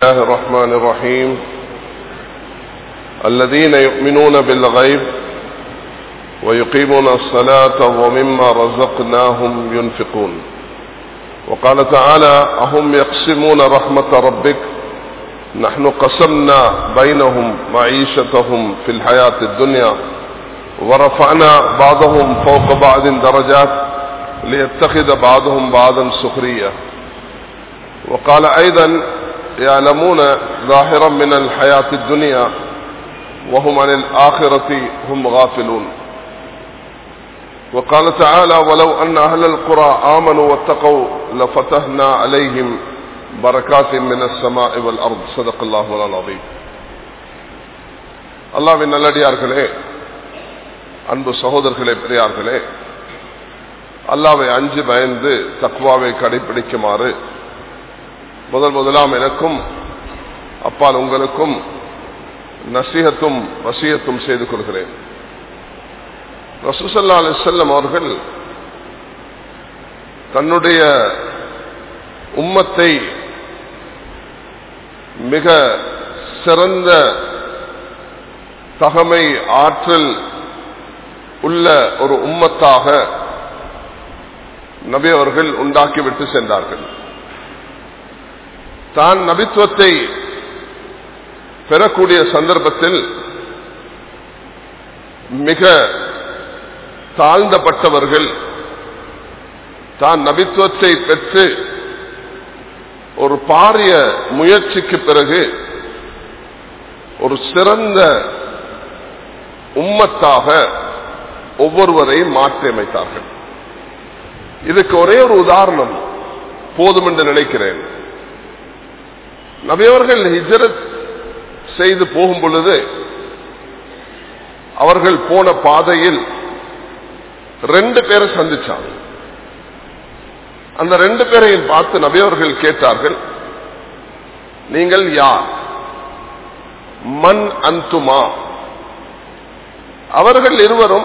الله الرحمن الرحيم الذين يؤمنون بالغيب ويقيمون الصلاة ومما رزقناهم ينفقون وقال تعالى أهم يقسمون رحمة ربك نحن قسمنا بينهم معيشتهم في الحياة الدنيا ورفعنا بعضهم فوق بعض درجات ليتخذ بعضهم بعضا سخرية وقال أيضا يعلمون ظاهرا من الحياة الدنيا وهم عن الآخرة هم غافلون وقال تعالى ولو أن أهل القرى آمنوا واتقوا لفتحنا عليهم بركات من السماء والأرض صدق الله العظيم அல்லாவின் நல்லடியார்களே அன்பு சகோதரர்களே பெரியார்களே அல்லாவை அஞ்சு பயந்து தக்குவாவை கடைபிடிக்குமாறு முதல் முதலாம் எனக்கும் அப்பால் உங்களுக்கும் நசீகத்தும் வசியத்தும் செய்து கொள்கிறேன் ரசூசல்லா அலி செல்லம் அவர்கள் தன்னுடைய உம்மத்தை மிக சிறந்த தகமை ஆற்றல் உள்ள ஒரு உம்மத்தாக நபி அவர்கள் உண்டாக்கிவிட்டு சென்றார்கள் தான் நபித்துவத்தை பெறக்கூடிய சந்தர்ப்பத்தில் மிக தாழ்ந்தப்பட்டவர்கள் தான் நபித்துவத்தை பெற்று ஒரு பாரிய முயற்சிக்கு பிறகு ஒரு சிறந்த உம்மத்தாக ஒவ்வொருவரையும் மாற்றியமைத்தார்கள் இதுக்கு ஒரே ஒரு உதாரணம் போதும் என்று நினைக்கிறேன் நபியவர்கள் ஹிஜரத் செய்து போகும் பொழுது அவர்கள் போன பாதையில் ரெண்டு பேரை சந்திச்சாங்க அந்த ரெண்டு பேரையும் பார்த்து நபியவர்கள் கேட்டார்கள் நீங்கள் யார் மண் அந்துமா அவர்கள் இருவரும்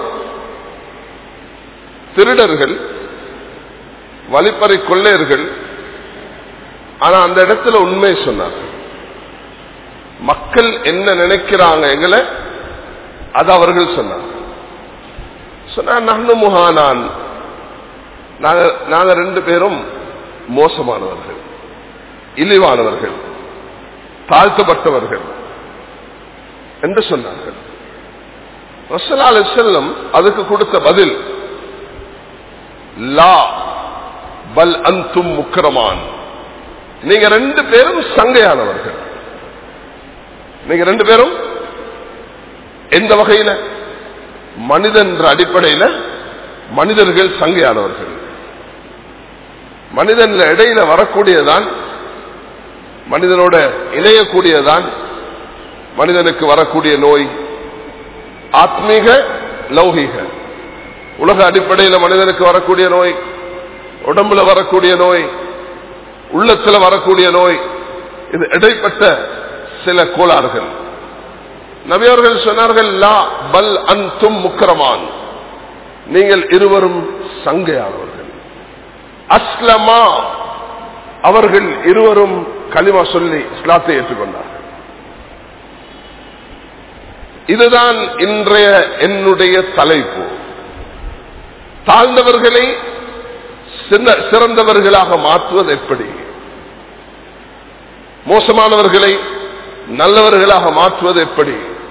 திருடர்கள் வழிப்பறை கொள்ளையர்கள் ஆனா அந்த இடத்துல உண்மை சொன்னார்கள் மக்கள் என்ன நினைக்கிறாங்க எங்களை அது அவர்கள் சொன்னாங்க சொன்னா நன்னு முகானான் நாங்க ரெண்டு பேரும் மோசமானவர்கள் இழிவானவர்கள் தாழ்த்தப்பட்டவர்கள் என்று சொன்னார்கள் ரசலால் செல்லம் அதுக்கு கொடுத்த பதில் லா பல் அந்தும் முக்கரமான் நீங்க ரெண்டு பேரும் சங்கையானவர்கள் நீங்க ரெண்டு பேரும் எந்த வகையில மனிதன் அடிப்படையில மனிதர்கள் சங்கையானவர்கள் மனிதன் இடையில வரக்கூடியதான் மனிதனோட இணையக்கூடியதான் மனிதனுக்கு வரக்கூடிய நோய் ஆத்மீக லௌகீக உலக அடிப்படையில் மனிதனுக்கு வரக்கூடிய நோய் உடம்புல வரக்கூடிய நோய் உள்ளத்துல வரக்கூடிய நோய் இது இடைப்பட்ட சில கோளாறுகள் நபியவர்கள் சொன்னார்கள் லா பல் அன்தும் முக்கரமான் நீங்கள் இருவரும் சங்கையானவர்கள் அஸ்லமா அவர்கள் இருவரும் களிமா சொல்லி இஸ்லாத்தை ஏற்றுக்கொண்டார்கள் இதுதான் இன்றைய என்னுடைய தலைப்பு தாழ்ந்தவர்களை சிறந்தவர்களாக மாற்றுவது எப்படி மோசமானவர்களை நல்லவர்களாக மாற்றுவது எப்படி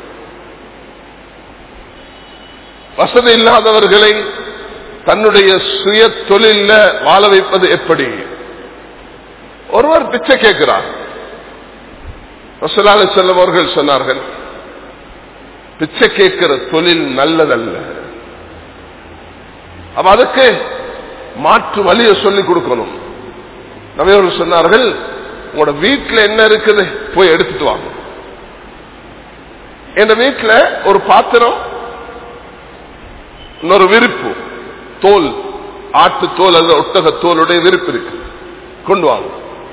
வசதி இல்லாதவர்களை தன்னுடைய சுய தொழில வாழ வைப்பது எப்படி ஒருவர் பிச்சை கேட்கிறார் ரசலால செல்லம் அவர்கள் சொன்னார்கள் பிச்சை கேட்கிற தொழில் நல்லதல்ல அப்ப அதுக்கு மாற்று வழியை சொல்லிக் கொடுக்கணும் நவையவர்கள் சொன்னார்கள் உங்களோட வீட்டில் என்ன இருக்குது போய் எடுத்துட்டு வாங்க என் வீட்டில் ஒரு பாத்திரம் இன்னொரு விரிப்பு தோல் ஆட்டு தோல் அல்லது ஒட்டக தோலுடைய விரிப்பு இருக்கு கொண்டு வாங்க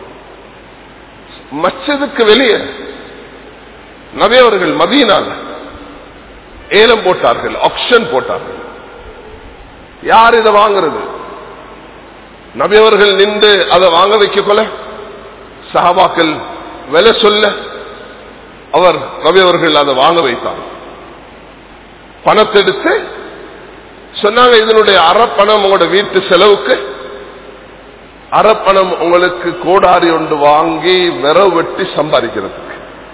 மச்சதுக்கு வெளியே நவையவர்கள் மதியினால் ஏலம் போட்டார்கள் ஆப்ஷன் போட்டார்கள் யார் இதை வாங்குறது நபியவர்கள் நின்று அதை வாங்க வைக்க கொல சஹாபாக்கள் விலை சொல்ல அவர் ரவி அவர்கள் அதை வாங்க வைத்தார் பணத்தை எடுத்து சொன்னாங்க இதனுடைய அறப்பணம் உங்களோட வீட்டு செலவுக்கு அறப்பணம் உங்களுக்கு கோடாரி ஒன்று வாங்கி விரவு வெட்டி சம்பாதிக்கிறதுக்கு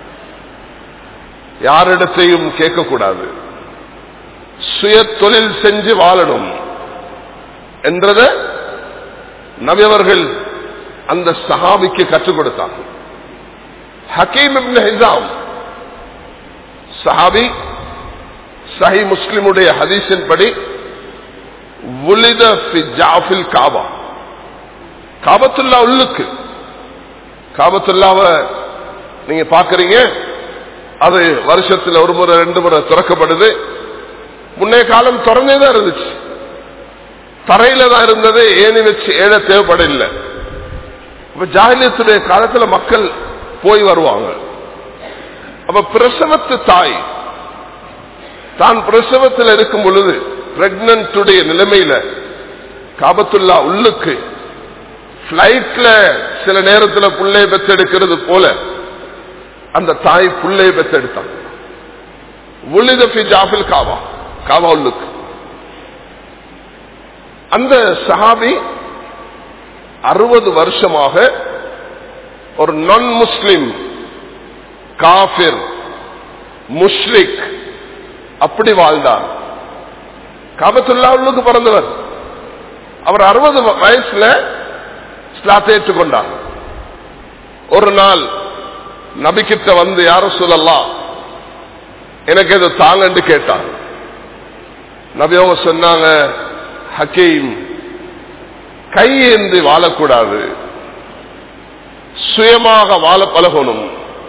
யாரிடத்தையும் கேட்கக்கூடாது சுய தொழில் செஞ்சு வாழணும் என்றத நபியவர்கள் அந்த சஹாபிக்கு கற்றுக் கொடுத்தாங்க ஹக்கீம் இப்னு ஹிசாம் சஹாபி சஹி முஸ்லிமுடைய ஹதீஸின் படி உலித ஃபி ஜாஃபில் காபா காபத்துல்லா உள்ளுக்கு காபத்துல்லாவ நீங்க பாக்குறீங்க அது வருஷத்துல ஒரு முறை ரெண்டு முறை திறக்கப்படுது முன்னைய காலம் திறந்தே தான் இருந்துச்சு தரையில தான் இருந்தது ஏணி வச்சு ஏழ தேவைப்படல அப்ப ஜாகிலியத்துடைய காலத்துல மக்கள் போய் வருவாங்க அப்ப பிரசவத்து தாய் தான் பிரசவத்தில் இருக்கும் பொழுது பிரெக்னன்டுடைய நிலைமையில காபத்துல்லா உள்ளுக்கு பிளைட்ல சில நேரத்தில் புள்ளைய பெத்தெடுக்கிறது போல அந்த தாய் புள்ளைய பெத்தெடுத்தாங்க உளித ஜாஃபில் காவா காவா உள்ளுக்கு அந்த சஹாபி அறுபது வருஷமாக ஒரு நான் முஸ்லிம் காபிர் முஷ்ரிக் அப்படி வாழ்ந்தார் காபத்துல்லா உள்ளுக்கு பிறந்தவர் அவர் அறுபது வயசுல ஸ்லாத்தை ஏற்றுக்கொண்டார் ஒரு நாள் நபிக்கிட்ட வந்து யாரும் சொல்லலாம் எனக்கு எது தாங்கன்னு கேட்டார் நபி அவங்க சொன்னாங்க ஹக்கீம் கையேந்தி வாழக்கூடாது சுயமாக வாழ பழகணும்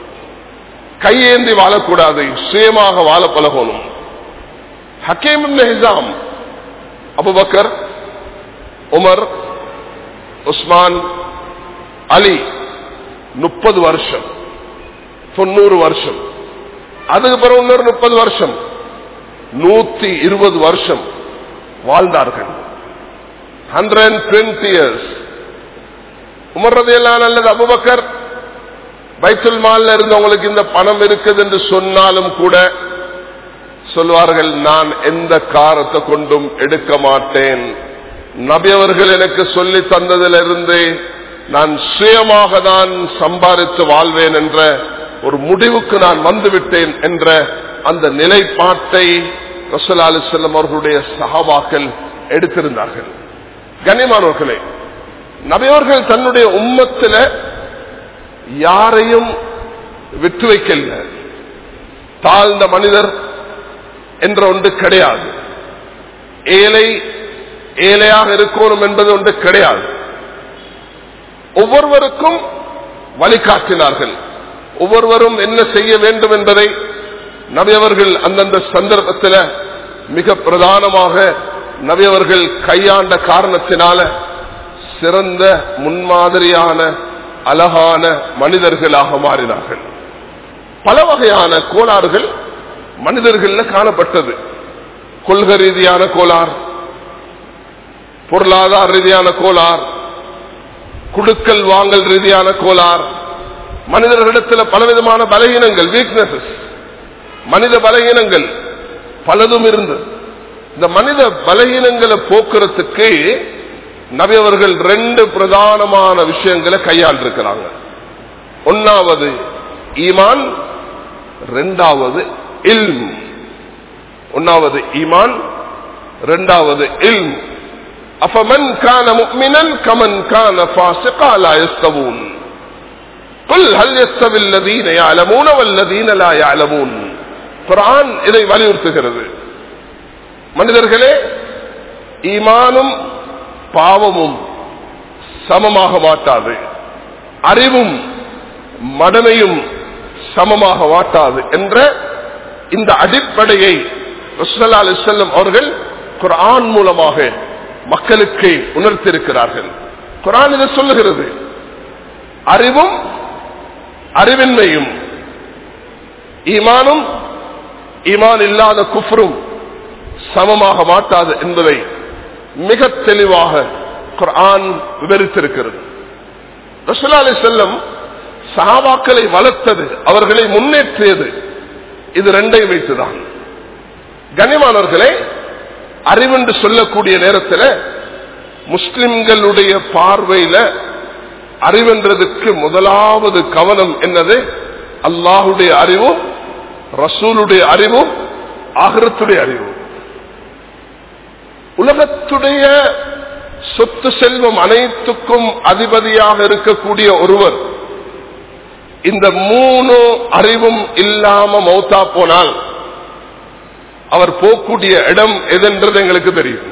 கையேந்தி வாழக்கூடாது சுயமாக வாழ பழகணும் Hakeem Hisham Abubakar Umar Usman Ali முப்பது வருஷம் தொண்ணூறு வருஷம் அதுக்கு பிறகு இன்னொரு முப்பது வருஷம் நூத்தி இருபது வருஷம் வாழ்ந்தார்கள் ஹண்ட்ரட் டுவெண்ட்டி இயர்ஸ் உமர்றதையெல்லாம் நல்லது அபுபக்கர் பைத்துல் மால்ல இருந்தவங்களுக்கு இந்த பணம் இருக்குது என்று சொன்னாலும் கூட சொல்வார்கள் நான் எந்த காரத்தை கொண்டும் எடுக்க மாட்டேன் நபி அவர்கள் எனக்கு சொல்லி தந்ததிலிருந்து நான் சுயமாக தான் சம்பாதித்து வாழ்வேன் என்ற ஒரு முடிவுக்கு நான் வந்துவிட்டேன் என்ற அந்த நிலைப்பாட்டை ரசூல் அலி செல்லம் அவர்களுடைய சகாபாக்கள் எடுத்திருந்தார்கள் கனிமானவர்களே நபியவர்கள் தன்னுடைய உம்மத்தில யாரையும் விட்டு வைக்கல தாழ்ந்த மனிதர் என்ற ஒன்று கிடையாது ஏழை ஏழையாக இருக்கணும் என்பது ஒன்று கிடையாது ஒவ்வொருவருக்கும் வழிகாட்டினார்கள் ஒவ்வொருவரும் என்ன செய்ய வேண்டும் என்பதை நபியவர்கள் அந்தந்த சந்தர்ப்பத்தில் மிக பிரதானமாக நபியவர்கள் கையாண்ட காரணத்தினால சிறந்த முன்மாதிரியான அழகான மனிதர்களாக மாறினார்கள் பல வகையான கோளாறுகள் மனிதர்கள காணப்பட்டது கொள்கை ரீதியான கோளாறு பொருளாதார ரீதியான கோளாறு குடுக்கல் வாங்கல் ரீதியான கோளாறு மனிதர்களிடத்தில் பலவிதமான பலகீனங்கள் வீக்னஸஸ் மனித பலகீனங்கள் பலதும் இருந்தது இந்த மனித பலகீனங்களை போக்குறதுக்கு நபி அவர்கள் ரெண்டு பிரதானமான விஷயங்களை கையாண்டிருக்கிறாங்க ஒன்னாவது ஈமான் ரெண்டாவது இல்ம் ஒன்னாவது ஈமான் ரெண்டாவது இல்ம் அஃபமன் கான முக்மினன் கமன் கான ஃபாசிகா லா யஸ்தவூன் قل هل يستوي الذين يعلمون والذين لا يعلمون குர்ஆன் இதை வலியுறுத்துகிறது மனிதர்களே ஈமானும் பாவமும் சமமாக மாட்டாது அறிவும் மடமையும் சமமாக மாட்டாது என்ற இந்த அடிப்படையை ரசூலுல்லாஹி அலைஹி வஸல்லம் அவர்கள் குர்ஆன் மூலமாக மக்களுக்கு உணர்த்திருக்கிறார்கள் குர்ஆன் இதை சொல்லுகிறது அறிவும் அறிவின்மையும் ஈமானும் ஈமான் இல்லாத குஃப்ரும் சமமாக மாட்டாது என்பதை மிக தெளிவாக குர்ஆன் விவரித்திருக்கிறது ரசூலா அலி செல்லம் சஹாபாக்களை வளர்த்தது அவர்களை முன்னேற்றியது இது ரெண்டையும் வைத்துதான் கனிமானவர்களே அறிவென்று சொல்லக்கூடிய நேரத்தில் முஸ்லிம்களுடைய பார்வையில அறிவென்றதுக்கு முதலாவது கவனம் என்னது அல்லாஹுடைய அறிவும் ரசூலுடைய அறிவும் ஆகிரத்துடைய அறிவும் உலகத்துடைய சொத்து செல்வம் அனைத்துக்கும் அதிபதியாக இருக்கக்கூடிய ஒருவர் இந்த மூணு அறிவும் இல்லாம மௌத்தா போனால் அவர் போகக்கூடிய இடம் எதென்றது எங்களுக்கு தெரியும்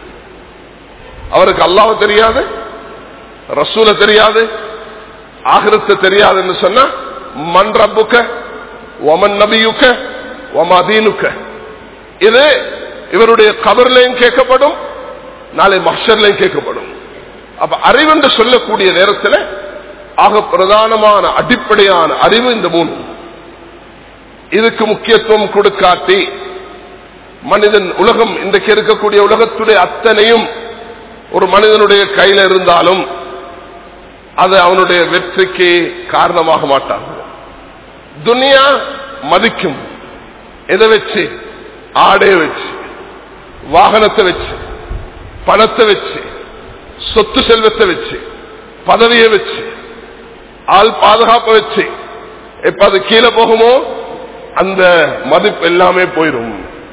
அவருக்கு அல்லாஹ் தெரியாது ரசூல தெரியாது ஆகிரத்து தெரியாதுன்னு சொன்னா மண் ரப்புக்க ஒமன் நபியுக்க ஒமதீனுக்க இது இவருடைய கபர்லையும் கேட்கப்படும் நாளை மஷர்லையும் கேட்கப்படும் அப்ப அறிவென்று சொல்லக்கூடிய நேரத்தில் ஆக பிரதானமான அடிப்படையான அறிவு இந்த மூணு இதுக்கு முக்கியத்துவம் கொடுக்காட்டி மனிதன் உலகம் இன்றைக்கு இருக்கக்கூடிய உலகத்துடைய அத்தனையும் ஒரு மனிதனுடைய கையில இருந்தாலும் அது அவனுடைய வெற்றிக்கு காரணமாக மாட்டாங்க துனியா மதிக்கும் எதை வச்சு ஆடைய வச்சு வாகனத்தை வச்சு பணத்தை வச்சு சொத்து செல்வத்தை வச்சு பதவியை வச்சு ஆள் பாதுகாப்பை வச்சு எப்ப அது கீழே போகுமோ அந்த மதிப்பு எல்லாமே போயிடும்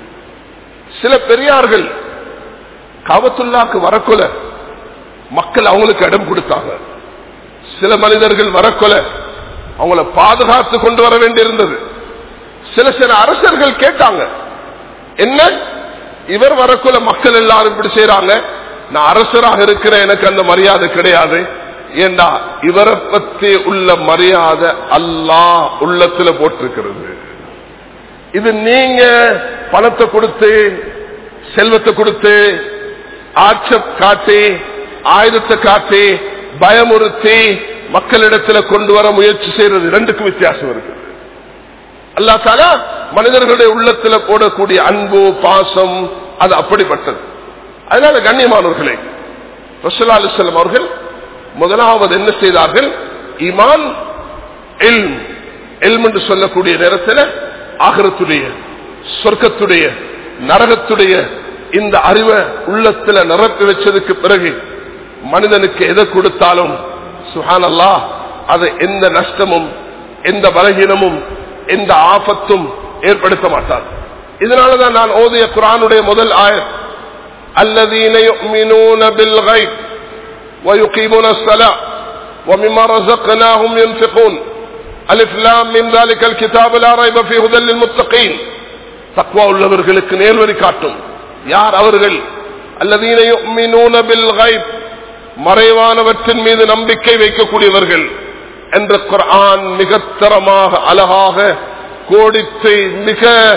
சில பெரியார்கள் காபத்துல்லாக்கு வரக்கொல மக்கள் அவங்களுக்கு இடம் கொடுத்தாங்க சில மனிதர்கள் வரக்கொல அவங்கள பாதுகாத்து கொண்டு வர வேண்டியிருந்தது சில சில அரசர்கள் கேட்டாங்க என்ன இவர் வரக்குள்ள மக்கள் எல்லாரும் இப்படி செய்யறாங்க நான் அரசராக இருக்கிற எனக்கு அந்த மரியாதை கிடையாது ஏண்டா இவரை பத்தி உள்ள மரியாதை அல்லாஹ் உள்ளத்துல போட்டிருக்கிறது இது நீங்க பணத்தை கொடுத்து செல்வத்தை கொடுத்து ஆட்ச காட்டி ஆயுதத்தை காட்டி பயமுறுத்தி மக்களிடத்துல கொண்டு வர முயற்சி செய்யறது ரெண்டுக்கும் வித்தியாசம் இருக்கு அல்லா தாலா மனிதர்களுடைய உள்ளத்துல போடக்கூடிய அன்பு பாசம் அது அப்படிப்பட்டது அதனால கண்ணியமானவர்களே ரசூல்லா அலிஸ்லாம் அவர்கள் முதலாவது என்ன செய்தார்கள் இமான் எல்ம் எல்ம் என்று சொல்லக்கூடிய நேரத்தில் ஆகரத்துடைய சொர்க்கத்துடைய நரகத்துடைய இந்த அறிவை உள்ளத்துல நிரப்பி வச்சதுக்கு பிறகு மனிதனுக்கு எதை கொடுத்தாலும் சுஹான் அல்லா அது எந்த நஷ்டமும் எந்த பலகீனமும் எந்த ஆபத்தும் ஏற்படுத்த மாட்டார் இதனாலதான் நான் ஓதிய குரானுடைய முதல் ஆயர் الذين يؤمنون بالغيب ويقيمون الصلاة ومما رزقناهم ينفقون ألف لام من ذلك الكتاب لا ريب فيه هدى للمتقين تقوى உள்ளவர்களுக்கு நேர்வழி காட்டும் யார் அவர்கள் الذين يؤمنون بالغيب மறைவானவற்றின் மீது நம்பிக்கை வைக்கக்கூடியவர்கள் என்ற குரான் மிக தரமாக அழகாக கோடித்து மிக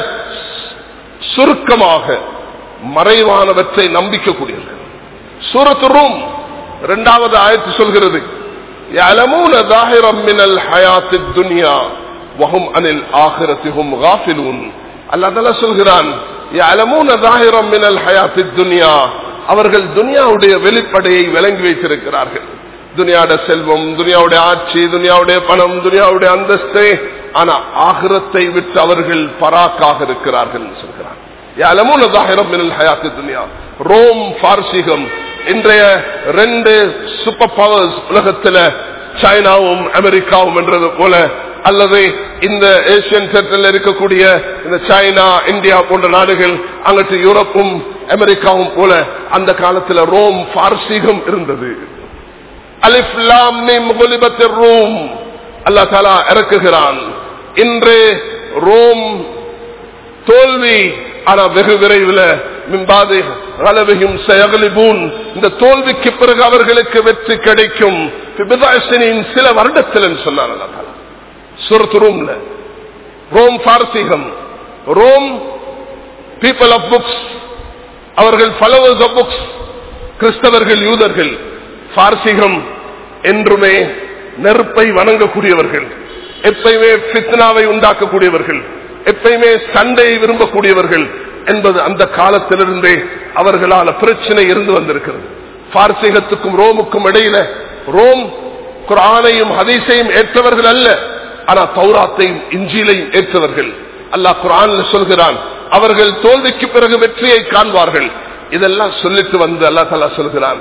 சுருக்கமாக மறைவானவற்றை நம்பிக்கக்கூடியவர்கள் சூரத்து ரூம் இரண்டாவது ஆயத்து சொல்கிறது يعلمون ظاهرا من الحياة الدنيا وهم عن الآخرة هم غافلون الله تعالى சொல்கிறான் يعلمون ظاهرا من الحياة الدنيا அவர்கள் துனியாவுடைய வெளிப்படையை விளங்கி வைத்திருக்கிறார்கள் துனியாவுட செல்வம் துனியாவுடைய ஆட்சி துனியாவுடைய பணம் துனியாவுடைய அந்தஸ்து ஆனா ஆகிரத்தை விட்டு அவர்கள் பராக்காக இருக்கிறார்கள் சொல்கிறார் ரோம் பார்சிகம் இன்றைய ரெண்டு சூப்பர் பவர்ஸ் உலகத்தில் சைனாவும் அமெரிக்காவும் என்றது போல அல்லது இந்த ஏசியன் செட்டில் இருக்கக்கூடிய இந்த சைனா இந்தியா போன்ற நாடுகள் அங்கிட்டு யூரோப்பும் அமெரிக்காவும் போல அந்த காலத்தில் ரோம் பார்சிகம் இருந்தது ரோம் அல்லா தாலா இறக்குகிறான் இன்று ரோம் தோல்வி ஆனா வெகு விரைவில் மின்பாது அளவையும் செயகலிபூன் இந்த தோல்விக்கு பிறகு அவர்களுக்கு வெற்றி கிடைக்கும் சில வருடத்தில் சொன்னார் சுரத்து ரூம்ல ரோம் பார்சிகம் ரோம் பீப்பிள் ஆஃப் புக்ஸ் அவர்கள் ஃபாலோவர்ஸ் ஆஃப் புக்ஸ் கிறிஸ்தவர்கள் யூதர்கள் பார்சிகம் என்றுமே நெருப்பை வணங்கக்கூடியவர்கள் எப்பயுமே பித்னாவை உண்டாக்கக்கூடியவர்கள் எப்பயுமே சண்டையை விரும்பக்கூடியவர்கள் என்பது அந்த காலத்திலிருந்தே அவர்களால் பிரச்சனை இருந்து வந்திருக்கிறது பார்சிகத்துக்கும் ரோமுக்கும் இடையில ரோம் குரானையும் ஹதீஸையும் ஏற்றவர்கள் அல்ல ஆனா தௌராத்தையும் இஞ்சிலையும் ஏற்றவர்கள் அல்லாஹ் குரான்ல சொல்கிறான் அவர்கள் தோல்விக்கு பிறகு வெற்றியை காண்பார்கள் இதெல்லாம் சொல்லிட்டு வந்து அல்லா தலா சொல்கிறான்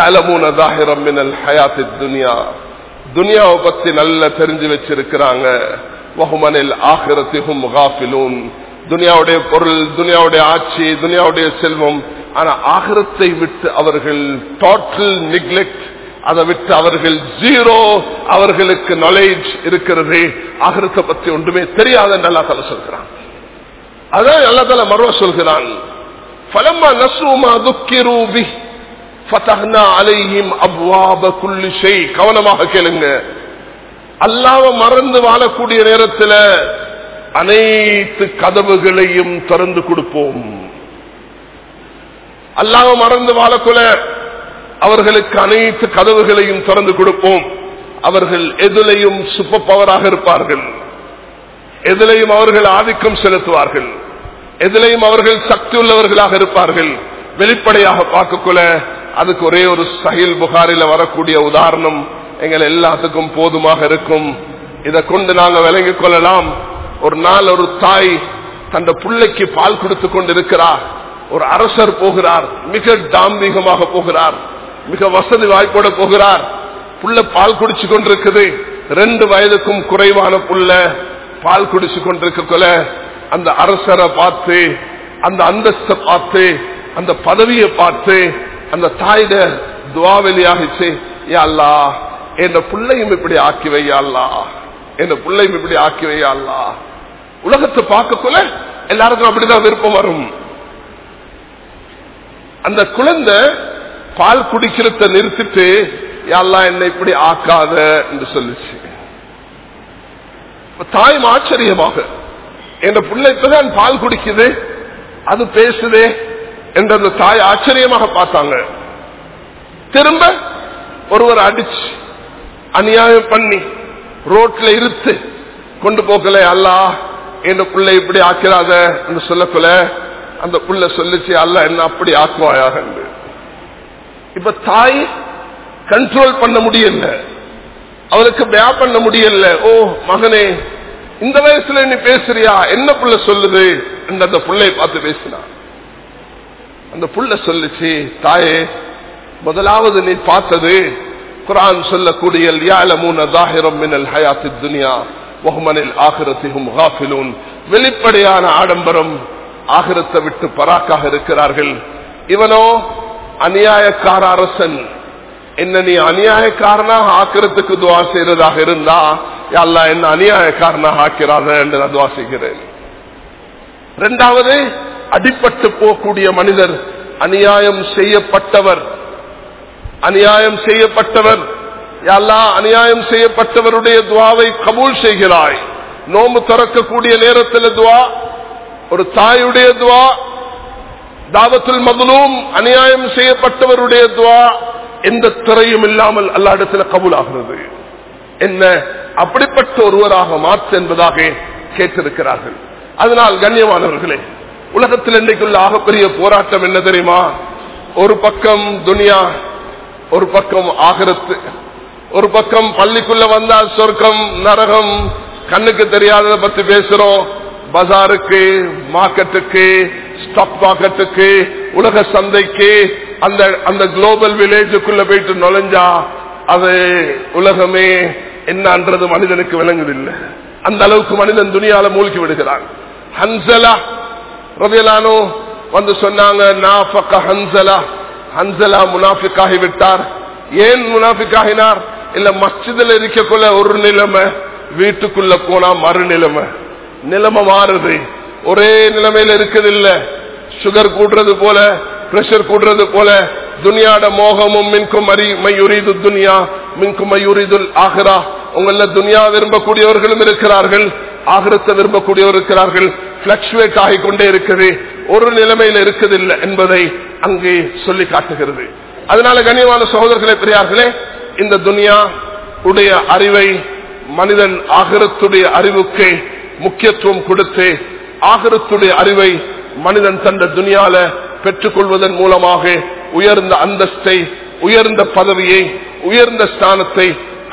துனியாவை பத்தி நல்லா தெரிஞ்சு வச்சிருக்கிறாங்க துனியாவுடைய பொருள் துனியாவுடைய ஆட்சி துனியாவுடைய செல்வம் ஆனா ஆகிரத்தை விட்டு அவர்கள் டோட்டல் நிக்லெக்ட் அதை விட்டு அவர்கள் ஜீரோ அவர்களுக்கு நாலேஜ் இருக்கிறது ஆகிரத்தை பத்தி ஒன்றுமே தெரியாத அல்லா தலை சொல்கிறான் அதான் அல்லா தலை மறுவ சொல்கிறான் பலமா நசுமா துக்கிரூபி ஃபதஹ்னா அலைஹிம் அப்வாப குல்லி ஷை கவனமாக கேளுங்க அல்லாவ மறந்து வாழக்கூடிய நேரத்தில் அனைத்து கதவுகளையும் திறந்து கொடுப்போம் அல்லாவ மறந்து வாழக்குள்ள அவர்களுக்கு அனைத்து கதவுகளையும் திறந்து கொடுப்போம் அவர்கள் எதிலையும் சூப்பர் பவராக இருப்பார்கள் எதிலையும் அவர்கள் ஆதிக்கம் செலுத்துவார்கள் எதிலையும் அவர்கள் சக்தி உள்ளவர்களாக இருப்பார்கள் வெளிப்படையாக பார்க்கக்குள்ள அதுக்கு ஒரே ஒரு சஹில் புகாரில வரக்கூடிய உதாரணம் எங்கள் எல்லாத்துக்கும் போதுமாக இருக்கும் இதை கொண்டு நாங்க விளங்கிக் கொள்ளலாம் ஒரு நாள் ஒரு தாய் தந்த பிள்ளைக்கு பால் கொடுத்து கொண்டிருக்கிறார் ஒரு அரசர் போகிறார் மிக தாம்பிகமாக போகிறார் மிக வசதி வாய்ப்போட போகிறார் புள்ள பால் குடிச்சு கொண்டிருக்குது ரெண்டு வயதுக்கும் குறைவான புள்ள பால் குடிச்சு கொண்டிருக்க அந்த அரசரை பார்த்து அந்த அந்தஸ்தை பார்த்து அந்த பதவியை பார்த்து அந்த தாயிட துவாவெளியாகிச்சு யாழ்லா என் பிள்ளையும் இப்படி ஆக்கி வையாள்லா என் பிள்ளையும் இப்படி ஆக்கி வையாள்லா உலகத்தை பார்க்கக்குள்ள எல்லாருக்கும் அப்படிதான் விருப்பம் வரும் அந்த குழந்தை பால் குடிக்கிறத நிறுத்திட்டு யாரெல்லாம் என்னை இப்படி ஆக்காத என்று சொல்லிச்சு தாயும் ஆச்சரியமாக என் பிள்ளை இப்பதான் பால் குடிக்குது அது பேசுதே என்று அந்த தாய் ஆச்சரியமாக பார்த்தாங்க திரும்ப ஒருவர் அடிச்சு அநியாயம் பண்ணி ரோட்ல இருத்து கொண்டு போக்கல அல்லா என் பிள்ளை இப்படி ஆக்கிறாத என்று சொல்லக்குள்ள அந்த புள்ள சொல்லிச்சு அல்ல என்ன அப்படி ஆக்குவாயாக இப்ப தாய் கண்ட்ரோல் பண்ண முடியல அவருக்கு பயா பண்ண முடியல ஓ மகனே இந்த வயசுல நீ பேசுறியா என்ன புள்ள சொல்லுது என்று அந்த புள்ளைய பார்த்து பேசினா அந்த புள்ள சொல்லுச்சு தாயே முதலாவது நீ பார்த்தது குரான் சொல்லக்கூடிய வெளிப்படையான ஆடம்பரம் ஆகிரத்தை விட்டு பராக்காக இருக்கிறார்கள் இவனோ அநியாயக்கார அரசன் என்ன நீ அநியாயக்காரனாக ஆக்கிறதுக்கு துவா செய்யறதாக இருந்தா அல்லா என்ன அநியாயக்காரனாக ஆக்கிறாத என்று நான் துவா செய்கிறேன் இரண்டாவது அடிப்பட்டு போகக்கூடிய மனிதர் அநியாயம் செய்யப்பட்டவர் அநியாயம் செய்யப்பட்டவர் எல்லா அநியாயம் செய்யப்பட்டவருடைய துவாவை கபூல் செய்கிறாய் நோம்பு திறக்கக்கூடிய நேரத்தில் துவா ஒரு தாயுடைய துவா தாவத்துல் மதுலும் அநியாயம் செய்யப்பட்டவருடைய துவா எந்த திரையும் இல்லாமல் அல்லா இடத்துல கபூல் ஆகிறது என்ன அப்படிப்பட்ட ஒருவராக மாற்று என்பதாக கேட்டிருக்கிறார்கள் அதனால் கண்ணியமானவர்களே உலகத்தில் இன்றைக்குள்ள ஆகப்பெரிய போராட்டம் என்ன தெரியுமா ஒரு பக்கம் துனியா ஒரு பக்கம் ஆகரத்து ஒரு பக்கம் பள்ளிக்குள்ள வந்தால் சொர்க்கம் நரகம் கண்ணுக்கு தெரியாததை பத்தி பேசுறோம் பஜாருக்கு மார்க்கெட்டுக்கு ஸ்டாக் மார்க்கெட்டுக்கு உலக சந்தைக்கு அந்த அந்த குளோபல் வில்லேஜுக்குள்ள போயிட்டு நுழைஞ்சா அது உலகமே என்னன்றது மனிதனுக்கு விளங்குதில்லை அந்த அளவுக்கு மனிதன் துணியால மூழ்கி விடுகிறான் ஹன்சலா ரவியலானோ வந்து சொன்னாங்க ஹன்சலா ஹன்சலா முனாஃபிக்காகி விட்டார் ஏன் முனாஃபிக்காகினார் இல்ல மஸ்ஜிதில் இருக்கக்குள்ள ஒரு நிலைமை வீட்டுக்குள்ள போனா மறு நிலைமை நிலைமை மாறுது ஒரே நிலைமையில இருக்குது இல்ல சுகர் கூடுறது போல பிரஷர் கூடுறது போல துனியாட மோகமும் மின்கும் மையுரிது துனியா மின்கும் மையுரிதுல் ஆகிறா உங்கள துனியா விரும்பக்கூடியவர்களும் இருக்கிறார்கள் ஆகிரத்தை விரும்பக்கூடியவர் இருக்கிறார்கள் பிளக்சுவேட் ஆகிக் கொண்டே இருக்குது ஒரு நிலைமையில இருக்குதில்லை என்பதை அங்கே சொல்லி காட்டுகிறது அதனால கண்ணியமான சகோதரர்களே பெரியார்களே இந்த துனியா உடைய அறிவை மனிதன் ஆகிரத்துடைய அறிவுக்கு முக்கியத்துவம் கொடுத்து ஆகிரத்துடைய அறிவை மனிதன் தந்த துனியால பெற்றுக் கொள்வதன் மூலமாக உயர்ந்த அந்தஸ்தை உயர்ந்த பதவியை உயர்ந்த ஸ்தானத்தை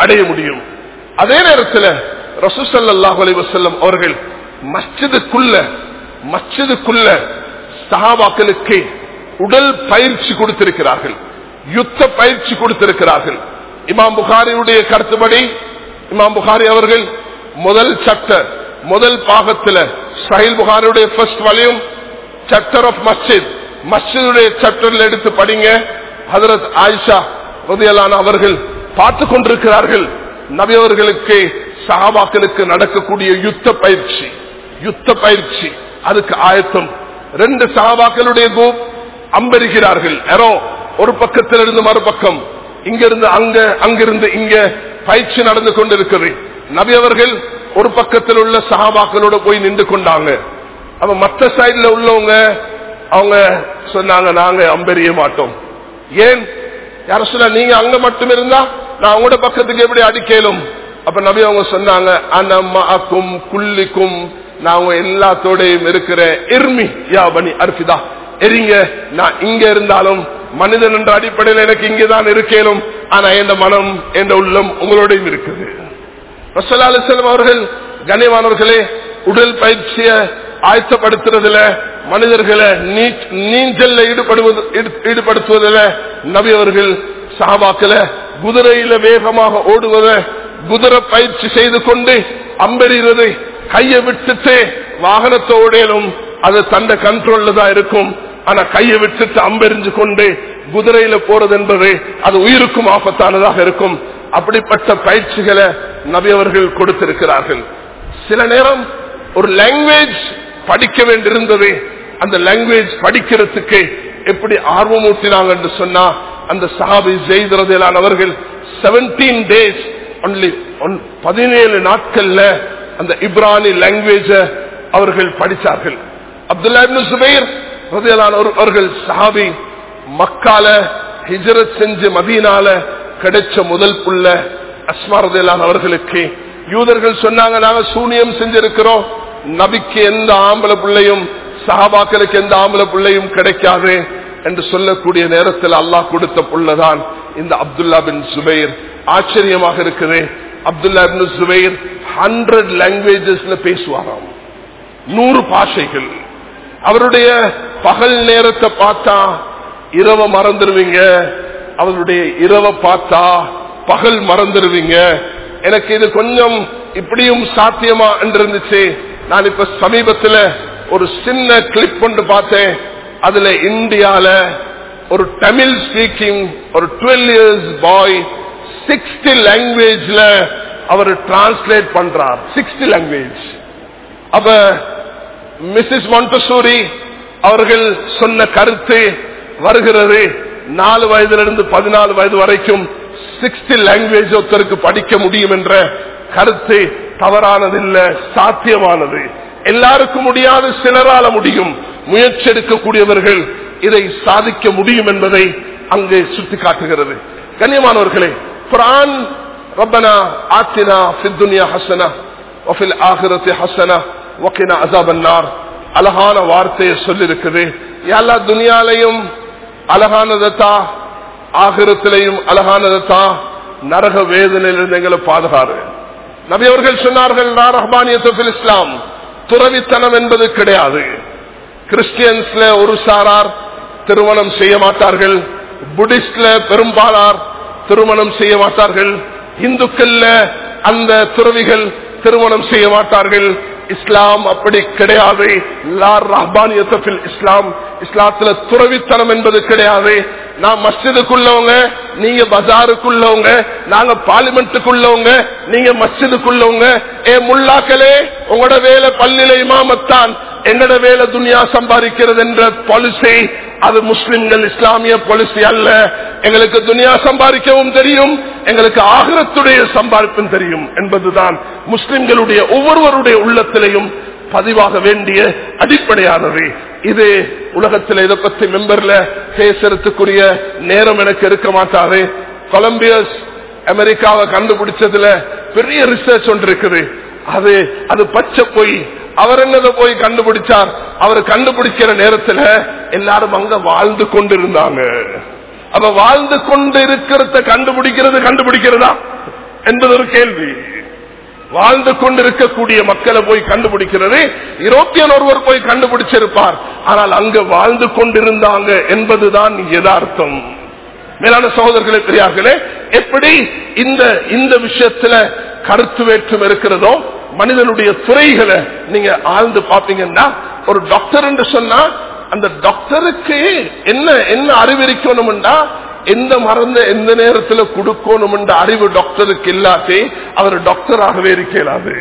அடைய முடியும் அதே நேரத்தில் ரசூசல்லாஹ் அலி வசல்லம் அவர்கள் மஸ்ஜிதுக்குள்ள மஸ்ஜிதுக்குள்ள சஹாபாக்களுக்கு உடல் பயிற்சி கொடுத்திருக்கிறார்கள் யுத்த பயிற்சி கொடுத்திருக்கிறார்கள் இமாம் புகாரியுடைய கருத்துப்படி இமாம் புகாரி அவர்கள் முதல் சட்ட முதல் பாகத்துல சஹில் புகாரியுடைய ஃபர்ஸ்ட் வலியும் சப்டர் ஆஃப் மஸ்ஜித் மஸ்ஜிதுடைய சப்டர்ல எடுத்து படிங்க ஹதரத் ஆயிஷா ரதியலான அவர்கள் பார்த்து கொண்டிருக்கிறார்கள் நபி அவர்களுக்கு சஹாபாக்களுக்கு நடக்கக்கூடிய யுத்த பயிற்சி யுத்த பயிற்சி அதுக்கு ஆயத்தம் ரெண்டு சஹாபாக்களுடைய குரூப் அம்பரிக்கிறார்கள் யாரோ ஒரு பக்கத்திலிருந்து மறுபக்கம் இங்கிருந்து அங்க அங்கிருந்து இங்க பயிற்சி நடந்து கொண்டிருக்கிறது நபி அவர்கள் ஒரு பக்கத்தில் உள்ள சஹாபாக்களோட போய் நின்று கொண்டாங்க அப்ப மற்ற சைடுல உள்ளவங்க அவங்க சொன்னாங்க நாங்க அம்பெறிய மாட்டோம் ஏன் யார சொல்ல நீங்க அங்க மட்டும் இருந்தா நான் உங்களோட பக்கத்துக்கு எப்படி அடிக்கலும் அப்ப நபி அவங்க சொன்னாங்க அனம்மாக்கும் குல்லிக்கும் நான் உங்க எல்லாத்தோடையும் இருக்கிற இர்மி யா பனி அர்பிதா எரிங்க நான் இங்க இருந்தாலும் மனிதன் என்ற அடிப்படையில் எனக்கு இங்கேதான் இருக்கேனும் ஆனா என் மனம் என் உள்ளம் உங்களோடையும் இருக்குது ரசல்லா அலிஸ்லாம் அவர்கள் கனிவானவர்களே உடல் பயிற்சிய ஆயத்தப்படுத்துறதுல மனிதர்களை நீஞ்சல்ல ஈடுபடுவது ஈடுபடுத்துவதில் நபி அவர்கள் சாபாக்கள குதிரையில வேகமாக ஓடுவத குதிரை பயிற்சி செய்து கொண்டு அம்பெறிவது கையை விட்டுட்டு வாகனத்தோடேனும் அது தந்த கண்ட்ரோல்ல தான் இருக்கும் ஆனா கையை விட்டுட்டு அம்பெறிஞ்சு கொண்டு குதிரையில போறது என்பது அது உயிருக்கும் ஆபத்தானதாக இருக்கும் அப்படிப்பட்ட பயிற்சிகளை நபி அவர்கள் கொடுத்திருக்கிறார்கள் சில நேரம் ஒரு லாங்குவேஜ் படிக்க வேண்டியிருந்தது அந்த லாங்குவேஜ் படிக்கிறதுக்கு எப்படி ஆர்வம் ஊட்டினாங்க என்று சொன்னா அந்த சஹாபி ஜெய்தரதிலான அவர்கள் செவன்டீன் டேஸ் ஒன்லி பதினேழு நாட்கள்ல அந்த இப்ரானி லாங்குவேஜ அவர்கள் படித்தார்கள் அப்துல்லா சுபைர் அவர்கள் சஹாபி மக்கால ஹிஜரத் செஞ்சு மதீனால கிடைச்ச முதல் புள்ள அஸ்மாரதிலான அவர்களுக்கு யூதர்கள் சொன்னாங்க நாங்க சூனியம் செஞ்சிருக்கிறோம் நபிக்கு எந்த ஆம்பளை பிள்ளையும் சஹாபாக்களுக்கு எந்த ஆம்பளை பிள்ளையும் கிடைக்காது என்று சொல்லக்கூடிய நேரத்தில் அல்லாஹ் கொடுத்த புள்ளதான் இந்த அப்துல்லா பின் சுபைர் ஆச்சரியமாக இருக்குது அப்துல்லா பின் சுபைர் ஹண்ட்ரட் லாங்குவேஜஸ்ல பேசுவாராம் நூறு பாஷைகள் அவருடைய பகல் நேரத்தை பார்த்தா இரவ மறந்துடுவீங்க அவருடைய இரவ பார்த்தா பகல் மறந்துடுவீங்க எனக்கு இது கொஞ்சம் இப்படியும் சாத்தியமா என்று இருந்துச்சு நான் இப்ப சமீபத்தில் ஒரு சின்ன கிளிப் கொண்டு பார்த்தேன் அதுல இந்தியால ஒரு தமிழ் ஸ்பீக்கிங் ஒரு டுவெல் இயர்ஸ் பாய் சிக்ஸ்டி லாங்குவேஜ்ல அவர் டிரான்ஸ்லேட் பண்றார் சிக்ஸ்டி லாங்குவேஜ் அப்ப மிஸ்ஸஸ் மாண்டசூரி அவர்கள் சொன்ன கருத்து வருகிறது நாலு வயதிலிருந்து பதினாலு வயது வரைக்கும் சிக்ஸ்டி லாங்குவேஜ் ஒருத்தருக்கு படிக்க முடியும் என்ற கருத்து தவறானதில்லை சாத்தியமானது எல்லாருக்கும் முடியாது சிலரால முடியும் முயற்சி எடுக்கக்கூடியவர்கள் இதை சாதிக்க முடியும் என்பதை அங்கே சுட்டி காட்டுகிறது கண்ணியமானவர்களே குரான் ரப்பனா ஆத்தினா ஃபித்துனியா ஹசனா வஃபில் ஆகிரத்தி ஹசனா வக்கினா அசாபன்னார் அழகான வார்த்தையை சொல்லிருக்குது எல்லா துனியாலையும் அழகானதத்தா ஆகிரத்திலையும் அழகானதத்தா நரக வேதனையிலிருந்து எங்களை பாதுகாரு நபி அவர்கள் சொன்னார்கள் ரஹ்மானியத்தில் இஸ்லாம் துறவித்தனம் என்பது கிடையாது கிறிஸ்டியன்ஸ்ல ஒரு சாரார் திருமணம் செய்ய மாட்டார்கள் புடிஸ்ட்ல பெரும்பாலார் திருமணம் செய்ய மாட்டார்கள் இந்துக்கள்ல அந்த துறவிகள் திருமணம் செய்ய மாட்டார்கள் இஸ்லாம் அப்படி கிடையாது இஸ்லாம் இஸ்லாத்துல துறவித்தனம் என்பது கிடையாது நான் மஸ்ஜிதுக்குள்ளவங்க நீங்க பஜாருக்குள்ளவங்க நாங்க பார்லிமெண்ட்டுக்குள்ளவங்க நீங்க மஸ்ஜிதுக்குள்ளவங்க ஏ முல்லாக்களே உங்களோட வேலை பல்லிலை மாமத்தான் எங்கட வேலை துனியா சம்பாதிக்கிறது என்ற பாலிசி அது முஸ்லிம்கள் இஸ்லாமிய பாலிசி அல்ல எங்களுக்கு துனியா சம்பாதிக்கவும் தெரியும் எங்களுக்கு ஆகிரத்துடைய சம்பாதிப்பும் தெரியும் என்பதுதான் முஸ்லிம்களுடைய ஒவ்வொருவருடைய உள்ளத்திலையும் பதிவாக வேண்டிய அடிப்படையானது இது உலகத்தில் இதை பத்தி மெம்பர்ல பேசுறதுக்குரிய நேரம் எனக்கு இருக்க மாட்டாது கொலம்பியஸ் அமெரிக்காவை கண்டுபிடிச்சதுல பெரிய ரிசர்ச் ஒன்று இருக்குது அது அது பச்சை போய் அவர் என்னதை போய் கண்டுபிடிச்சார் அவர் கண்டுபிடிக்கிற நேரத்துல எல்லாரும் அங்க வாழ்ந்து கொண்டிருந்தாங்க அப்ப வாழ்ந்து கொண்டு இருக்கிறத கண்டுபிடிக்கிறது கண்டுபிடிக்கிறதா என்பது ஒரு கேள்வி வாழ்ந்து கொண்டிருக்கக்கூடிய மக்களை போய் கண்டுபிடிக்கிறது யூரோப்பியன் ஒருவர் போய் கண்டுபிடிச்சிருப்பார் ஆனால் அங்கு வாழ்ந்து கொண்டிருந்தாங்க என்பதுதான் யதார்த்தம் மேலான சகோதரர்களே பெரியார்களே எப்படி இந்த இந்த விஷயத்துல கருத்து வேற்றம் இருக்கிறதோ மனிதனுடைய துறைகளை நீங்க ஆழ்ந்து பாப்பீங்கன்னா ஒரு டாக்டர் என்று சொன்னா அந்த டாக்டருக்கு என்ன என்ன அறிவிக்கணும்டா எந்த மருந்த எந்த நேரத்தில் கொடுக்கணும் என்ற அறிவு டாக்டருக்கு இல்லாட்டி அவர் டாக்டராகவே இருக்கலாது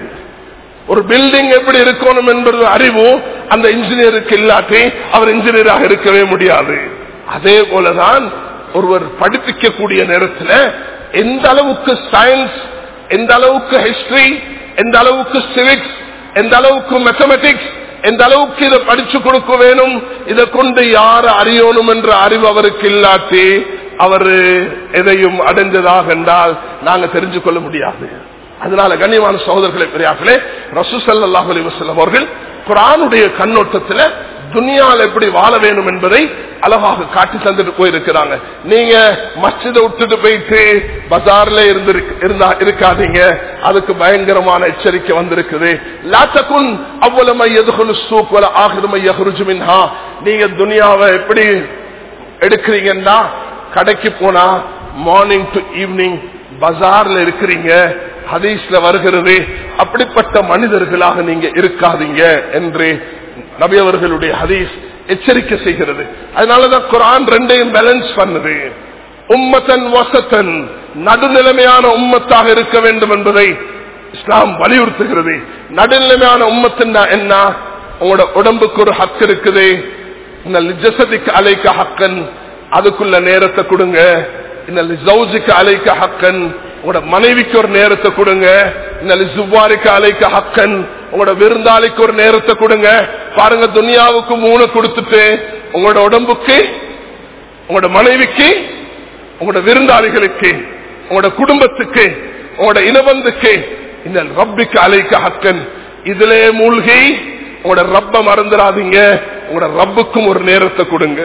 ஒரு பில்டிங் எப்படி இருக்கணும் என்பது அறிவு அந்த இன்ஜினியருக்கு இல்லாட்டி அவர் இன்ஜினியராக இருக்கவே முடியாது அதே போலதான் ஒருவர் படிப்பிக்கக்கூடிய நேரத்தில் எந்த அளவுக்கு சயின்ஸ் எந்த அளவுக்கு ஹிஸ்டரி எந்த அளவுக்கு சிவிக்ஸ் எந்த அளவுக்கு மேத்தமெட்டிக்ஸ் எந்த அளவுக்கு இதை படிச்சு கொடுக்க வேணும் இதை கொண்டு யார அறியணும் என்ற அறிவு அவருக்கு இல்லாட்டி அவர் எதையும் அடைஞ்சதாக என்றால் நாங்க தெரிஞ்சு கொள்ள முடியாது அதனால கண்ணியமான சகோதரர்களை பெரியார்களே ரசூசல்லாஹ் அலி வசல்லம் அவர்கள் குரானுடைய கண்ணோட்டத்தில் துனியால் எப்படி வாழ வேணும் என்பதை அழகாக காட்டி தந்துட்டு போயிருக்கிறாங்க நீங்க மஸ்ஜிதை விட்டுட்டு போயிட்டு பஜார்ல இருந்து இருந்தா இருக்காதீங்க அதுக்கு பயங்கரமான எச்சரிக்கை வந்திருக்குது லாத்தகுன் அவ்வளமை எதுகுலு சூக்குவல ஆகிருமை யஹ்ருஜுமின்ஹா நீங்க துனியாவை எப்படி எடுக்கிறீங்கன்னா கடைக்கு போனா மார்னிங் டு ஈவினிங் பஜார்ல இருக்கிறீங்க ஹதீஸ்ல வருகிறது அப்படிப்பட்ட மனிதர்களாக நீங்க இருக்காதீங்க என்று நபி அவர்களுடைய ஹதீஸ் எச்சரிக்கை செய்கிறது அதனாலதான் குரான் ரெண்டையும் பேலன்ஸ் பண்ணுது உம்மத்தன் வசத்தன் நடுநிலைமையான உம்மத்தாக இருக்க வேண்டும் என்பதை இஸ்லாம் வலியுறுத்துகிறது நடுநிலைமையான உம்மத்தின் என்ன உங்களோட உடம்புக்கு ஒரு ஹக்கு இருக்குது இந்த லிஜசதிக்கு அலைக்க ஹக்கன் அதுக்குள்ள நேரத்தை கொடுங்க இந்த லிசௌஜுக்கு அலைக்க ஹக்கன் உங்களோட மனைவிக்கு ஒரு நேரத்தை கொடுங்க இந்த லிசுவாரிக்கு அலைக்க ஹக்கன் உங்களோட விருந்தாளிக்கு ஒரு நேரத்தை கொடுங்க பாருங்க துனியாவுக்கு மூணு கொடுத்துட்டு உங்களோட உடம்புக்கு உங்களோட மனைவிக்கு உங்களோட விருந்தாளிகளுக்கு உங்களோட குடும்பத்துக்கு உங்களோட இனபந்துக்கு இந்த ரப்பிக்கு அலைக்க ஹக்கன் இதிலே மூழ்கி உங்களோட ரப்ப மறந்துடாதீங்க உங்களோட ரப்புக்கும் ஒரு நேரத்தை கொடுங்க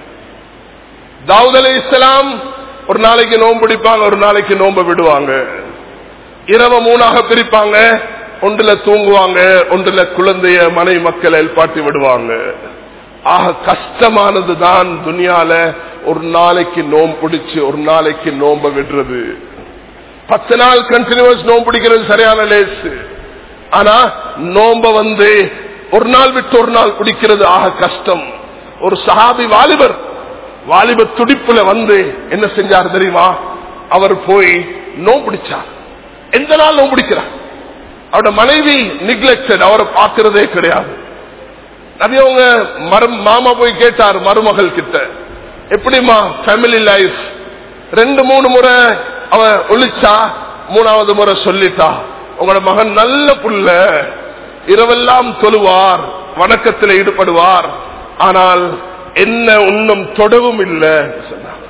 தாவூத் அலி இஸ்லாம் ஒரு நாளைக்கு நோன்பு பிடிப்பாங்க ஒரு நாளைக்கு நோன்பு விடுவாங்க இரவு மூணாக பிரிப்பாங்க ஒன்றுல தூங்குவாங்க ஒன்றுல குழந்தைய மனை மக்களை எழுப்பாட்டி விடுவாங்க ஆக கஷ்டமானது தான் துனியால ஒரு நாளைக்கு நோம்பு பிடிச்சு ஒரு நாளைக்கு நோம்ப விடுறது பத்து நாள் கண்டினியூஸ் நோம்பு பிடிக்கிறது சரியான லேசு ஆனா நோம்ப வந்து ஒரு நாள் விட்டு ஒரு நாள் பிடிக்கிறது ஆக கஷ்டம் ஒரு சஹாபி வாலிபர் வாலிப துடிப்புல வந்து என்ன செஞ்சார் தெரியுமா அவர் போய் நோம்பு பிடிச்சார் எந்த நாள் நோம்பு பிடிக்கிறார் அவரோட மனைவி நிக்லெக்டட் அவரை பார்க்கிறதே கிடையாது நபியவங்க மரம் மாமா போய் கேட்டார் மருமகள் கிட்ட எப்படிமா ஃபேமிலி லைஃப் ரெண்டு மூணு முறை அவ ஒழிச்சா மூணாவது முறை சொல்லிட்டா உங்களோட மகன் நல்ல புள்ள இரவெல்லாம் தொழுவார் வணக்கத்தில் ஈடுபடுவார் ஆனால் என்ன உன்னும் தொடவும் இல்லை சொன்னார்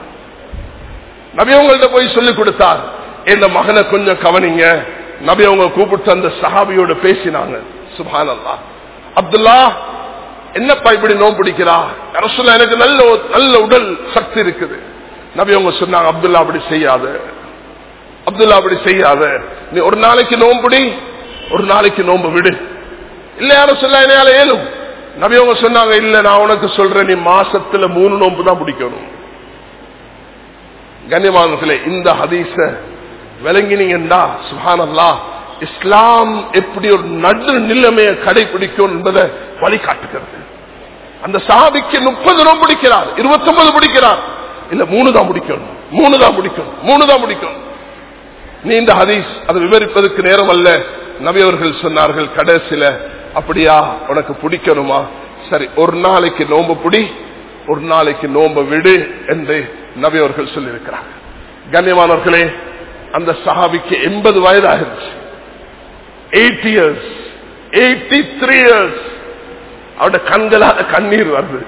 நபி உங்கள்ட்ட போய் சொல்லிக் கொடுத்தார் இந்த மகனை கொஞ்சம் கவனிங்க நபி அவங்க கூப்பிட்டு அந்த சஹாபியோட பேசினாங்க சுபான் அல்லா அப்துல்லா என்னப்பா இப்படி நோம்பு பிடிக்கிறா அரசுல எனக்கு நல்ல நல்ல உடல் சக்தி இருக்குது நபி அவங்க சொன்னாங்க அப்துல்லா அப்படி செய்யாத அப்துல்லா அப்படி செய்யாத நீ ஒரு நாளைக்கு நோம்புடி ஒரு நாளைக்கு நோம்பு விடு இல்ல யாரும் சொல்ல என்னால ஏழும் நபி அவங்க சொன்னாங்க இல்ல நான் உனக்கு சொல்றேன் நீ மாசத்துல மூணு நோம்பு தான் பிடிக்கணும் கண்ணியமானத்திலே இந்த ஹதீச விளங்கினீங்கன்னா சுஹானல்லா இஸ்லாம் எப்படி ஒரு நடு நிலைமையை கடைபிடிக்கும் என்பதை வழிகாட்டுகிறது அந்த சாபிக்கு முப்பது நோம்பு பிடிக்கிறார் இருபத்தி ஒன்பது பிடிக்கிறார் இல்ல மூணு தான் முடிக்கணும் மூணு தான் முடிக்கணும் மூணு தான் முடிக்கணும் நீ இந்த ஹதீஸ் அதை விவரிப்பதற்கு நேரம் அல்ல நபி அவர்கள் சொன்னார்கள் கடைசியில அப்படியா உனக்கு பிடிக்கணுமா சரி ஒரு நாளைக்கு நோம்பு பிடி ஒரு நாளைக்கு நோம்ப விடு என்று நபி அவர்கள் சொல்லியிருக்கிறார் கண்ணியமானவர்களே அந்த சஹாபிக்கு எண்பது வயதாகிருச்சு eight years eighty three years அவருடைய கண்களால கண்ணீர் வருது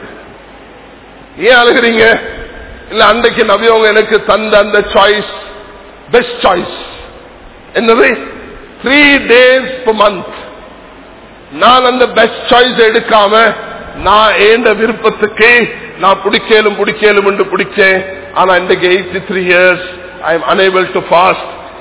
ஏன் அழுகிறீங்க இல்ல அன்றைக்கு நபியவங்க எனக்கு தந்த அந்த சாய்ஸ் பெஸ்ட் சாய்ஸ் என்னது த்ரீ டேஸ் மந்த் நான் அந்த பெஸ்ட் சாய்ஸ் எடுக்காம நான் ஏண்ட விருப்பத்துக்கு நான் பிடிக்கலும் பிடிக்கலும் என்று பிடிச்சேன் ஆனா இன்றைக்கு eighty three years I am unable to fast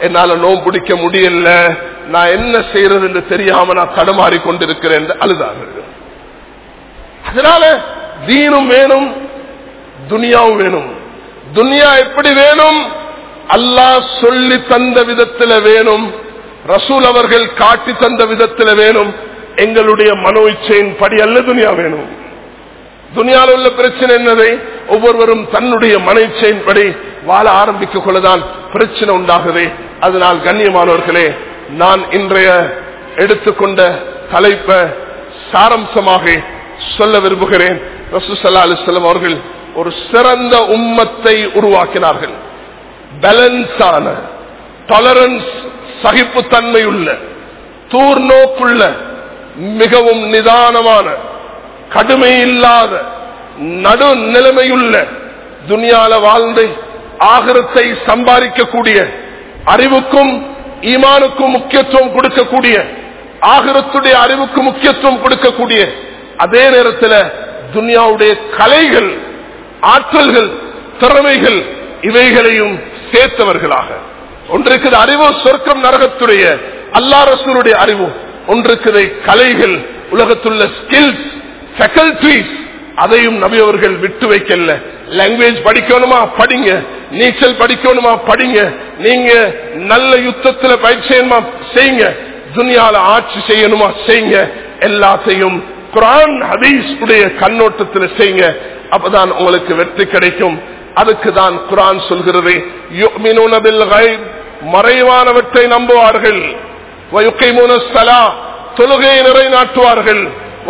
என்னால நோம் பிடிக்க முடியல நான் என்ன செய்யறது என்று தெரியாம நான் தடுமாறி கொண்டிருக்கிறேன் என்று அழுதார்கள் அதனால தீனும் வேணும் துனியாவும் வேணும் துனியா எப்படி வேணும் அல்லாஹ் சொல்லி தந்த விதத்தில் வேணும் ரசூல் அவர்கள் காட்டி தந்த விதத்தில் வேணும் எங்களுடைய மனோ இச்சையின் படி அல்ல துனியா வேணும் துனியாவில் உள்ள பிரச்சனை என்னதை ஒவ்வொருவரும் தன்னுடைய மன இச்சையின் படி வாழ ஆரம்பிக்க கொள்ளதான் பிரச்சனை உண்டாகுது அதனால் கண்ணியமானவர்களே நான் இன்றைய எடுத்துக்கொண்ட தலைப்ப சாரம்சமாக சொல்ல விரும்புகிறேன் ரசூசல்லா அலிஸ்லாம் அவர்கள் ஒரு சிறந்த உம்மத்தை உருவாக்கினார்கள் பேலன்ஸான டாலரன்ஸ் சகிப்புத்தன்மை உள்ள தூர்நோக்குள்ள மிகவும் நிதானமான கடுமை இல்லாத நடு நிலைமையுள்ள துனியால வாழ்ந்து ஆகிரத்தை சம்பாதிக்கக்கூடிய அறிவுக்கும் ஈமானுக்கும் முக்கியத்துவம் கொடுக்கக்கூடிய ஆகிரத்துடைய அறிவுக்கு முக்கியத்துவம் கொடுக்கக்கூடிய அதே நேரத்தில் துனியாவுடைய கலைகள் ஆற்றல்கள் திறமைகள் இவைகளையும் சேர்த்தவர்களாக ஒன்றுக்குது அறிவு சொர்க்கம் நரகத்துடைய அல்லா ரசூருடைய அறிவு ஒன்றுக்குதை கலைகள் உலகத்துள்ள ஸ்கில்ஸ் ஃபேக்கல்டிஸ் அதையும் நபி அவர்கள் விட்டு வைக்கல லாங்குவேஜ் படிக்கணுமா படிங்க நீச்சல் படிக்கணுமா படிங்க நீங்க நல்ல யுத்தத்துல பயிற்சி செய்யணுமா செய்யுங்க துனியால ஆட்சி செய்யணுமா செய்யுங்க எல்லாத்தையும் குரான் ஹதீஸ் உடைய கண்ணோட்டத்தில் செய்யுங்க அப்பதான் உங்களுக்கு வெற்றி கிடைக்கும் அதுக்கு தான் குரான் சொல்கிறது மறைவானவற்றை நம்புவார்கள் தொழுகையை நிறைநாட்டுவார்கள்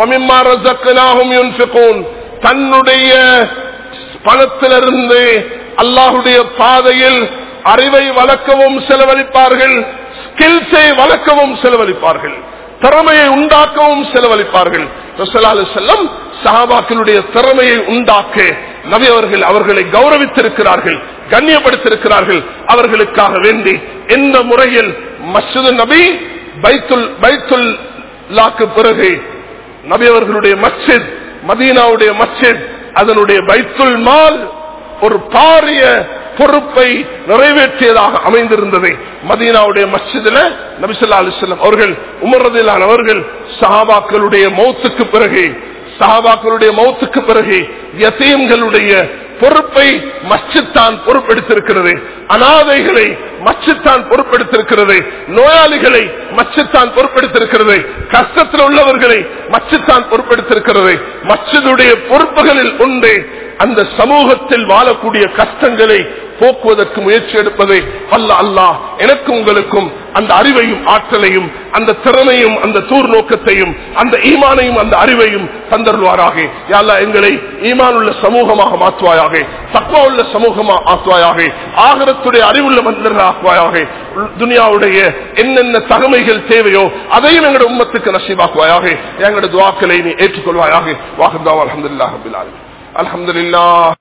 தன்னுடைய பணத்திலிருந்து அல்லாஹுடைய பாதையில் அறிவை வளர்க்கவும் செலவழிப்பார்கள் ஸ்கில்ஸை வளர்க்கவும் செலவழிப்பார்கள் திறமையை உண்டாக்கவும் செலவழிப்பார்கள் செல்லம் சஹாபாக்களுடைய திறமையை உண்டாக்க நபி அவர்கள் அவர்களை கௌரவித்திருக்கிறார்கள் கண்ணியப்படுத்திருக்கிறார்கள் அவர்களுக்காக வேண்டி எந்த முறையில் மஸ்ஜிது நபி பைத்துல் பைத்துல் லாக்கு பிறகு நபி அவர்களுடைய மஸ்ஜித் மதீனாவுடைய மஸ்ஜித் அதனுடைய பைத்துல் மால் ஒரு பாரிய பொறுப்பை நிறைவேற்றியதாக அமைந்திருந்தது மதீனாவுடைய மஸ்ஜிதில் நபிசல்லா அலிஸ்லாம் அவர்கள் உமர்றதிலான அவர்கள் சஹாபாக்களுடைய மௌத்துக்கு பிறகு சஹாபாக்களுடைய மௌத்துக்கு பிறகு யசீம்களுடைய பொறுப்பை மச்சித்தான் பொறுப்பெடுத்திருக்கிறது அனாதைகளை மச்சித்தான் பொறுப்பெடுத்திருக்கிறது நோயாளிகளை மச்சித்தான் பொறுப்பெடுத்திருக்கிறது கஷ்டத்தில் உள்ளவர்களை மச்சித்தான் பொறுப்பெடுத்திருக்கிறது மச்சிதுடைய பொறுப்புகளில் உண்டு அந்த சமூகத்தில் வாழக்கூடிய கஷ்டங்களை போக்குவதற்கு முயற்சி எடுப்பதை அல்ல அல்லாஹ் எனக்கும் உங்களுக்கும் அந்த அறிவையும் ஆற்றலையும் அந்த திறமையும் அந்த தூர் நோக்கத்தையும் அந்த ஈமானையும் அந்த அறிவையும் தந்தருவாராக யாழ்லா எங்களை ஈமான் உள்ள சமூகமாக மாற்றுவாயாக தக்குவா உள்ள சமூகமாக ஆக்குவாயாக ஆகரத்துடைய அறிவுள்ள மனிதர்கள் ஆக்குவாயாக துனியாவுடைய என்னென்ன தகமைகள் தேவையோ அதையும் எங்களுடைய உம்மத்துக்கு நசீவாக்குவாயாக எங்களுடைய துவாக்களை நீ ஏற்றுக்கொள்வாயாக வாகந்தா அலமதுல்லாஹ் அலமதுல்லா